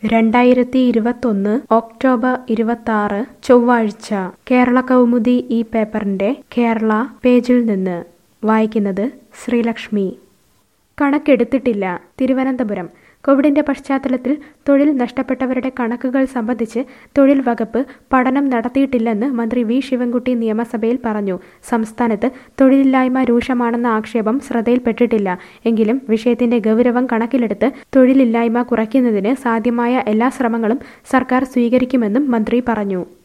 രണ്ടായിരത്തി ഇരുപത്തൊന്ന് ഒക്ടോബർ ഇരുപത്താറ് ചൊവ്വാഴ്ച കേരള കൗമുദി ഈ പേപ്പറിന്റെ കേരള പേജിൽ നിന്ന് വായിക്കുന്നത് ശ്രീലക്ഷ്മി കണക്കെടുത്തിട്ടില്ല തിരുവനന്തപുരം കോവിഡിന്റെ പശ്ചാത്തലത്തിൽ തൊഴിൽ നഷ്ടപ്പെട്ടവരുടെ കണക്കുകൾ സംബന്ധിച്ച് തൊഴിൽ വകുപ്പ് പഠനം നടത്തിയിട്ടില്ലെന്ന് മന്ത്രി വി ശിവൻകുട്ടി നിയമസഭയിൽ പറഞ്ഞു സംസ്ഥാനത്ത് തൊഴിലില്ലായ്മ രൂക്ഷമാണെന്ന ആക്ഷേപം ശ്രദ്ധയിൽപ്പെട്ടിട്ടില്ല എങ്കിലും വിഷയത്തിന്റെ ഗൗരവം കണക്കിലെടുത്ത് തൊഴിലില്ലായ്മ കുറയ്ക്കുന്നതിന് സാധ്യമായ എല്ലാ ശ്രമങ്ങളും സർക്കാർ സ്വീകരിക്കുമെന്നും മന്ത്രി പറഞ്ഞു